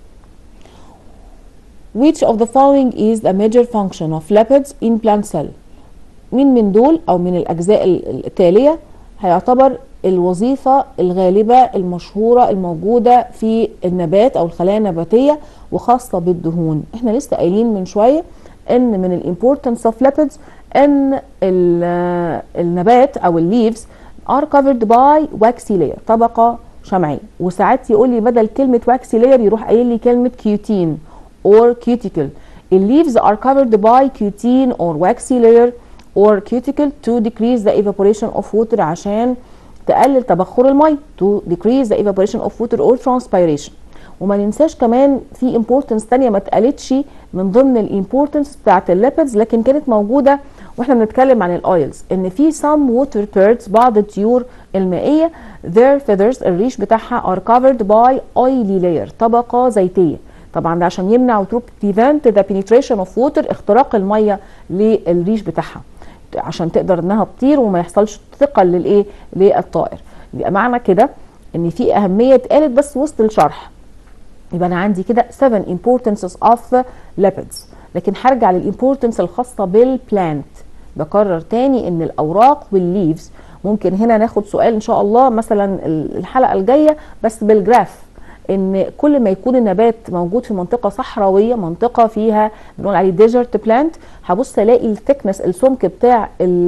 Which of the following is a major function of lipids in plant cell مين من دول او من الاجزاء ال- التاليه هيعتبر الوظيفه الغالبه المشهوره الموجوده في النبات او الخلايا النباتيه وخاصه بالدهون احنا لسه قايلين من شويه ان من الامبورتنس اوف lipids ان ال- النبات او الليفز are covered by waxy layer طبقه شمعيه وساعات يقول لي بدل كلمه waxy layer يروح قايل لي كلمه كيوتين or cuticle الليفز are covered by cutin or waxy layer or cuticle to decrease the evaporation of water عشان تقلل تبخر المي to decrease the evaporation of water or transpiration وما ننساش كمان في importance تانية ما اتقالتش من ضمن الامبورتنس بتاعت الليبيدز لكن كانت موجودة واحنا بنتكلم عن الاويلز ان في some water birds بعض الطيور المائية their feathers الريش بتاعها are covered by oily layer طبقة زيتية طبعا ده عشان يمنع وتروب prevent the penetration of water اختراق الميه للريش بتاعها عشان تقدر انها تطير وما يحصلش ثقل للايه للطائر يبقى معنى كده ان في اهميه اتقالت بس وسط الشرح يبقى انا عندي كده 7 importances of lipids لكن هرجع للامبورتنس الخاصه بالبلانت بكرر تاني ان الاوراق والليفز ممكن هنا ناخد سؤال ان شاء الله مثلا الحلقه الجايه بس بالجراف ان كل ما يكون النبات موجود في منطقه صحراويه منطقه فيها بنقول عليه ديزرت بلانت هبص الاقي الثيكنس السمك بتاع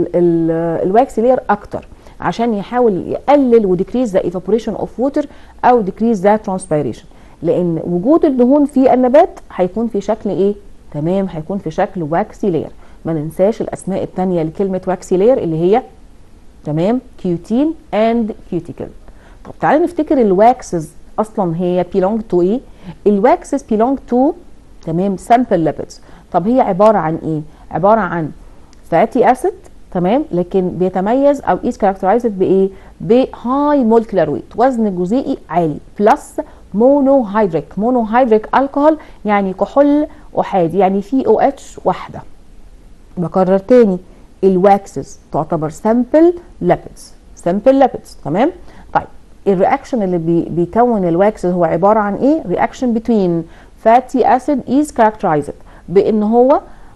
الواكس لير اكتر عشان يحاول يقلل وديكريز ذا ايفابوريشن اوف ووتر او ديكريز ذا ترانسبيريشن لان وجود الدهون في النبات هيكون في شكل ايه تمام هيكون في شكل واكسي لير ما ننساش الاسماء الثانيه لكلمه واكسي لير اللي هي تمام كيوتين اند كيوتيكل طب تعالى نفتكر الواكسز اصلا هي belong to ايه الواكسز belong to تمام sample lipids طب هي عباره عن ايه عباره عن فاتي اسيد تمام لكن بيتميز او is characterized بايه بهاي مولكيولار ويت وزن جزيئي عالي بلس مونوهيدريك مونوهيدريك الكحول يعني كحول احادي يعني في او اتش واحده بكرر تاني الواكسز تعتبر سامبل ليبيدز سامبل ليبيدز تمام طيب الرياكشن اللي بي بيكون الواكس هو عباره عن ايه رياكشن بتوين فاتي اسيد از كاركترايزد بان هو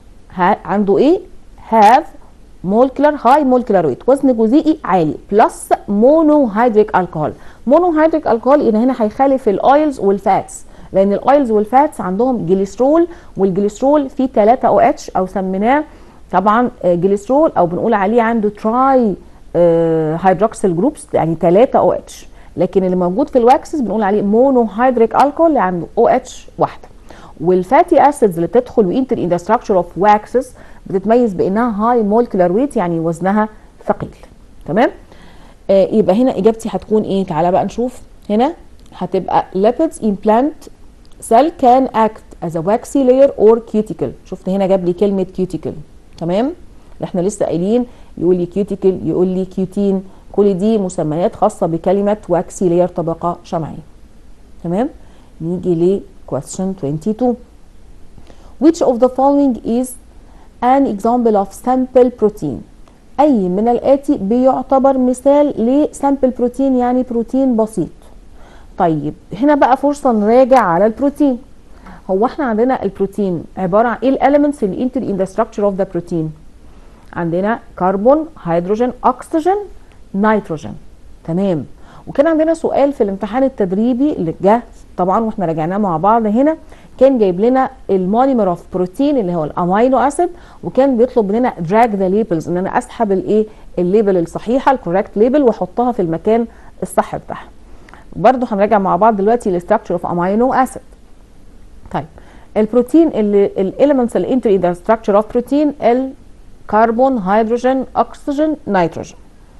عنده ايه هاف مولكيولار هاي مولكيولار ويت وزن جزيئي عالي بلس مونوهيدريك الكحول مونوهيدريك الكحول ان هنا هيخالف الاويلز والفاتس لان الاويلز والفاتس عندهم جليسرول والجليسرول فيه 3 او اتش او سميناه طبعا جليسرول او بنقول عليه عنده تراي هيدروكسيل جروبس يعني 3 او اتش لكن اللي موجود في الواكسز بنقول عليه مونوهيدريك الكحول اللي عنده او اتش واحده والفاتي اسيدز اللي بتدخل وانتر ان ذا ستراكشر اوف واكسز بتتميز بانها هاي مولكيولار ويت يعني وزنها ثقيل تمام آه يبقى هنا اجابتي هتكون ايه تعالى بقى نشوف هنا هتبقى lipids in plant cell can act as a waxy layer or cuticle شفت هنا جاب لي كلمه cuticle تمام اللي احنا لسه قايلين يقول لي كيوتيكل يقول لي كيوتين كل دي مسميات خاصه بكلمه واكسي لير طبقه شمعيه تمام نيجي ل question 22 which of the following is an example of sample protein اي من الاتي بيعتبر مثال لسامبل بروتين يعني بروتين بسيط طيب هنا بقى فرصه نراجع على البروتين هو احنا عندنا البروتين عباره عن ايه الاليمنتس اللي انتر ان ذا ستراكشر اوف ذا بروتين عندنا كربون هيدروجين اكسجين نيتروجين تمام وكان عندنا سؤال في الامتحان التدريبي اللي جه طبعا واحنا راجعناه مع بعض هنا كان جايب لنا المونيمر اوف بروتين اللي هو الامينو اسيد وكان بيطلب مننا دراج ذا ليبلز ان انا اسحب الايه الليبل الصحيحه الكوريكت ليبل واحطها في المكان الصح بتاعها برضه هنراجع مع بعض دلوقتي الاستراكشر اوف امينو اسيد طيب البروتين اللي الاليمنتس اللي انتر ان ذا ستراكشر اوف بروتين الكربون هيدروجين اكسجين نيتروجين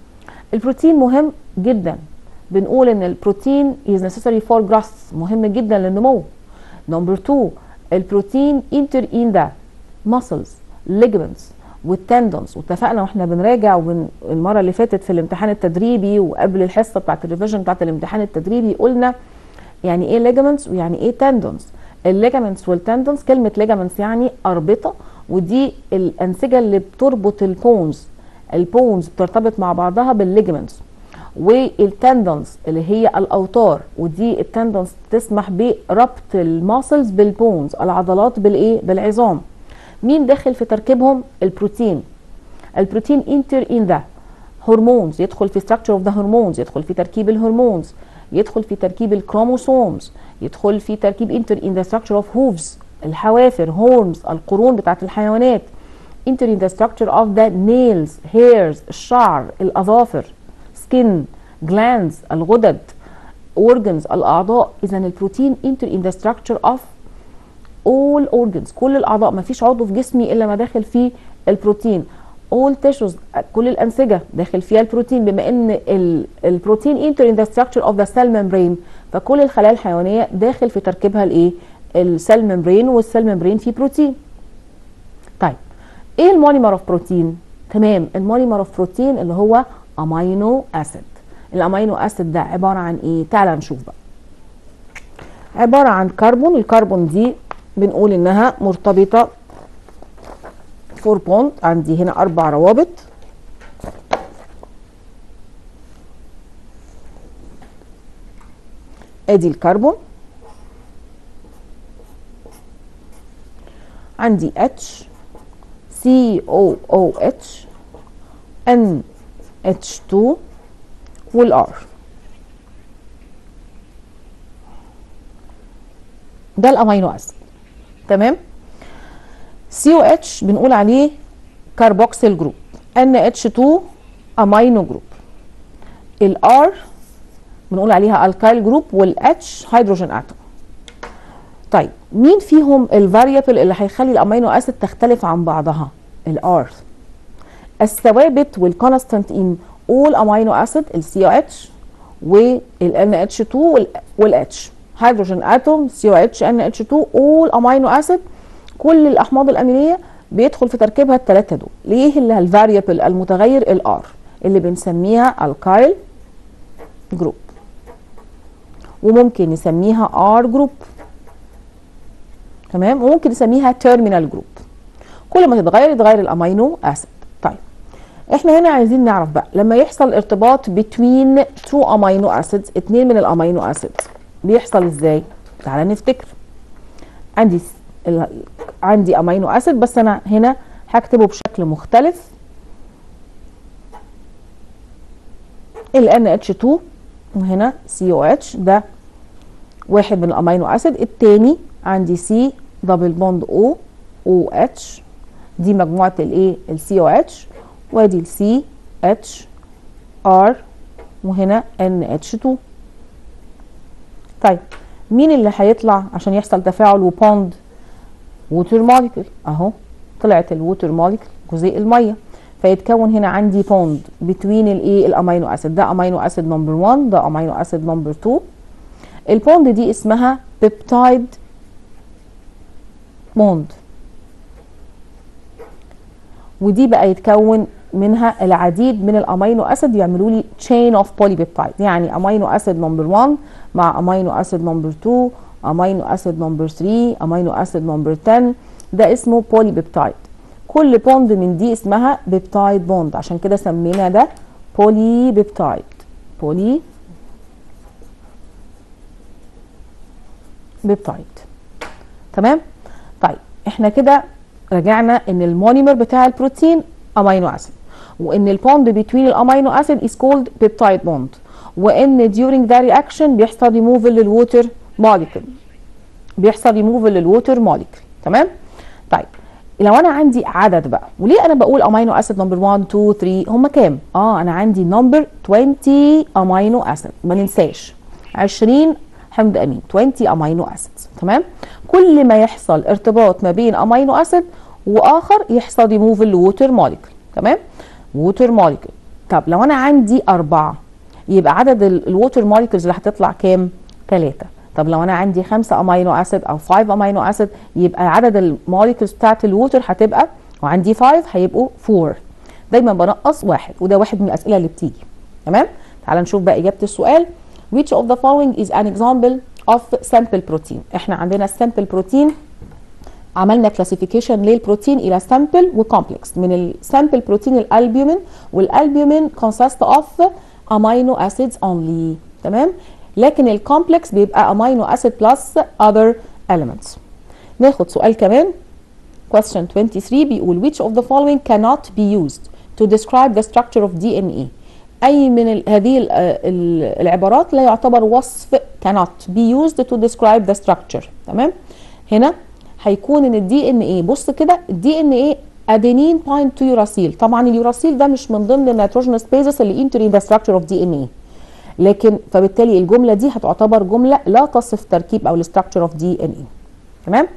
البروتين مهم جدا بنقول ان البروتين is necessary for growth مهم جدا للنمو نمبر 2 البروتين enter in the muscles ligaments والتندونز واتفقنا واحنا بنراجع وبن المره اللي فاتت في الامتحان التدريبي وقبل الحصه بتاعت الريفيجن بتاعت الامتحان التدريبي قلنا يعني ايه ليجامنتس ويعني ايه تندونز الليجامنتس والتندونز كلمه ليجامنتس يعني اربطه ودي الانسجه اللي بتربط البونز البونز بترتبط مع بعضها بالليجامنتس والتندونز اللي هي الاوتار ودي التندونز تسمح بربط الماسلز بالبونز العضلات بالايه بالعظام مين داخل في تركيبهم البروتين البروتين انتر ان ذا هرمونز يدخل في structure اوف ذا هرمونز يدخل في تركيب الهرمونز يدخل في تركيب الكروموسومز يدخل في تركيب انتر ان ذا structure اوف هوفز الحوافر هورمز القرون بتاعت الحيوانات enter in the structure of the nails hairs الشعر الأظافر skin glands الغدد organs الأعضاء إذا البروتين enter in the structure of all organs كل الأعضاء ما فيش عضو في جسمي إلا ما داخل فيه البروتين all tissues كل الأنسجة داخل فيها البروتين بما إن ال- البروتين enter in the structure of the cell membrane فكل الخلايا الحيوانية داخل في تركيبها الإيه السيل ممبرين والسيل ممبرين فيه بروتين طيب ايه المونيمر اوف بروتين تمام المونيمر اوف بروتين اللي هو امينو اسيد الامينو اسيد ده عباره عن ايه تعال نشوف بقى عباره عن كربون الكربون دي بنقول انها مرتبطه فور بوند عندي هنا اربع روابط ادي الكربون عندي H COOH NH2 والR ده الامينو اسيد تمام COH بنقول عليه كاربوكسيل جروب NH2 امينو جروب الار بنقول عليها الكايل جروب والاتش هيدروجين اتوم طيب مين فيهم الفاريبل اللي هيخلي الامينو اسيد تختلف عن بعضها الار الثوابت والكونستانت ان اول امينو اسيد السي او اتش والان اتش 2 والاتش هيدروجين اتوم سي او اتش ان اتش 2 اول امينو اسيد كل الاحماض الامينيه بيدخل في تركيبها الثلاثه دول ليه اللي الفاريبل المتغير الار اللي بنسميها الكايل جروب وممكن نسميها ار جروب تمام وممكن نسميها تيرمينال جروب كل ما تتغير يتغير الامينو اسيد طيب احنا هنا عايزين نعرف بقى لما يحصل ارتباط بين تو امينو اسيدز اتنين من الامينو اسيدز بيحصل ازاي تعالى نفتكر عندي س- ال- عندي امينو اسيد بس انا هنا هكتبه بشكل مختلف ال NH2 وهنا COH ده واحد من الامينو اسيد التاني عندي سي دبل بوند او او اتش دي مجموعه الايه السي او اتش وادي السي اتش ار وهنا ان اتش 2 طيب مين اللي هيطلع عشان يحصل تفاعل وبوند ووتر موليكول اهو طلعت الووتر موليكول جزيء الميه فيتكون هنا عندي بوند بتوين الايه الامينو اسيد ده امينو اسيد نمبر 1 ده امينو اسيد نمبر 2 البوند دي اسمها بيبتايد بوند ودي بقى يتكون منها العديد من الامينو اسيد يعملوا لي تشين اوف بوليبيبتايد يعني امينو اسيد نمبر 1 مع امينو اسيد نمبر 2 امينو اسيد نمبر 3 امينو اسيد نمبر 10 ده اسمه بوليبيبتايد كل بوند من دي اسمها بيبتايد بوند عشان كده سمينا ده بوليبيبتايد بولي بيبتايد تمام طيب احنا كده رجعنا ان المونيمر بتاع البروتين امينو اسيد وان البوند بين الامينو اسيد از كولد بيبتايد بوند وان during the reaction بيحصل ريموفل للووتر موليكول بيحصل ريموفل للووتر موليكول تمام طيب لو انا عندي عدد بقى وليه انا بقول امينو اسيد نمبر 1 2 3 هم كام اه انا عندي نمبر 20 امينو اسيد ما ننساش 20 حمض امين 20 امينو اسيدز تمام كل ما يحصل ارتباط ما بين امينو اسيد واخر يحصل ريموفل لووتر موليكول تمام ووتر موليكول طب لو انا عندي أربعة يبقى عدد الووتر موليكولز اللي هتطلع كام؟ ثلاثة طب لو انا عندي خمسة امينو اسيد او 5 امينو اسيد يبقى عدد الموليكولز بتاعت الووتر هتبقى وعندي 5 هيبقوا 4 دايما بنقص واحد وده واحد من الاسئله اللي بتيجي تمام تعال نشوف بقى اجابه السؤال which of the following is an example of sample protein احنا عندنا السامبل بروتين عملنا كلاسيفيكيشن للبروتين الى سامبل وكومبلكس من السامبل بروتين الالبيومين والالبيومين consist of amino acids only تمام لكن الكومبلكس بيبقى amino acid plus other elements ناخد سؤال كمان question 23 بيقول which of the following cannot be used to describe the structure of DNA اي من ال هذه ال ال العبارات لا يعتبر وصف cannot be used to describe the structure تمام هنا هيكون ان الدي ان ايه بص كده الدي ان ايه ادينين بايند تو يوراسيل طبعا اليوراسيل ده مش من ضمن النيتروجينوس بيزس اللي انتري ذا ستراكشر اوف دي ان ايه لكن فبالتالي الجمله دي هتعتبر جمله لا تصف تركيب او الستراكشر اوف دي ان ايه تمام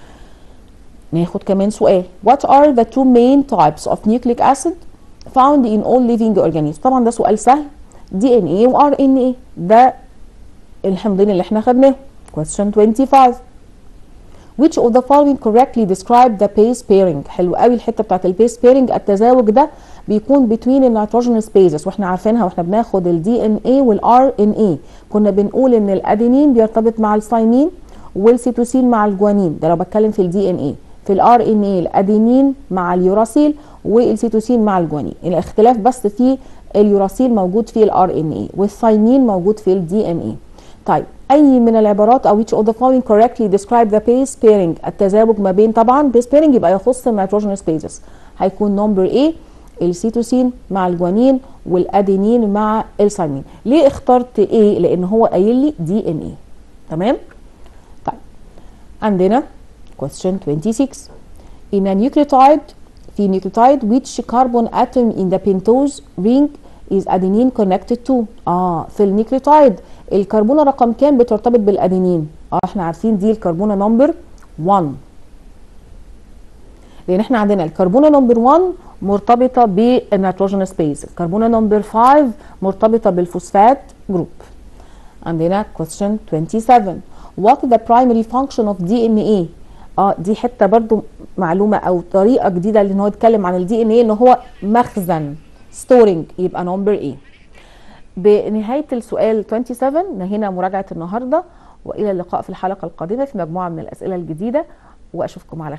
ناخد كمان سؤال what are the two main types of nucleic acid found in all living organisms طبعا ده سؤال سهل دي ان ايه وار ان ايه ده الحمضين اللي احنا خدناه question 25 which of the following correctly describe the base pairing حلو قوي الحته بتاعت البيس بيرنج التزاوج ده بيكون between النيتروجينوس بيزس واحنا عارفينها واحنا بناخد الدي ان اي والار ان اي كنا بنقول ان الادينين بيرتبط مع الثايمين والسيتوسين مع الجوانين ده لو بتكلم في الدي ان اي في الار ان اي الادينين مع اليوراسيل والسيتوسين مع الجوانين الاختلاف بس في اليوراسيل موجود في الار ان اي والثايمين موجود في الدي ان اي طيب اي من العبارات او which of the following correctly describe the base pairing التزاوج ما بين طبعا base pairing يبقى يخص النيتروجينوس بيزس هيكون نمبر A السيتوسين مع الجوانين والادينين مع الثايمين ليه اخترت A لان هو قايل لي دي ان اي تمام طيب عندنا question 26 in a nucleotide في nucleotide which carbon atom in the pentose ring is adenine connected to اه في النيوكليوتايد الكربونه رقم كام بترتبط بالادينين اه احنا عارفين دي الكربونه نمبر 1 لان احنا عندنا الكربونه نمبر 1 مرتبطه بالنيتروجينوس بيز الكربونه نمبر 5 مرتبطه بالفوسفات جروب عندنا question 27 what is the primary function of DNA اه دي حته برضو معلومه او طريقه جديده ان هو يتكلم عن الدي ان ايه ان هو مخزن ستورنج يبقى نمبر ايه بنهايه السؤال 27 نهينا مراجعه النهارده والى اللقاء في الحلقه القادمه في مجموعه من الاسئله الجديده واشوفكم على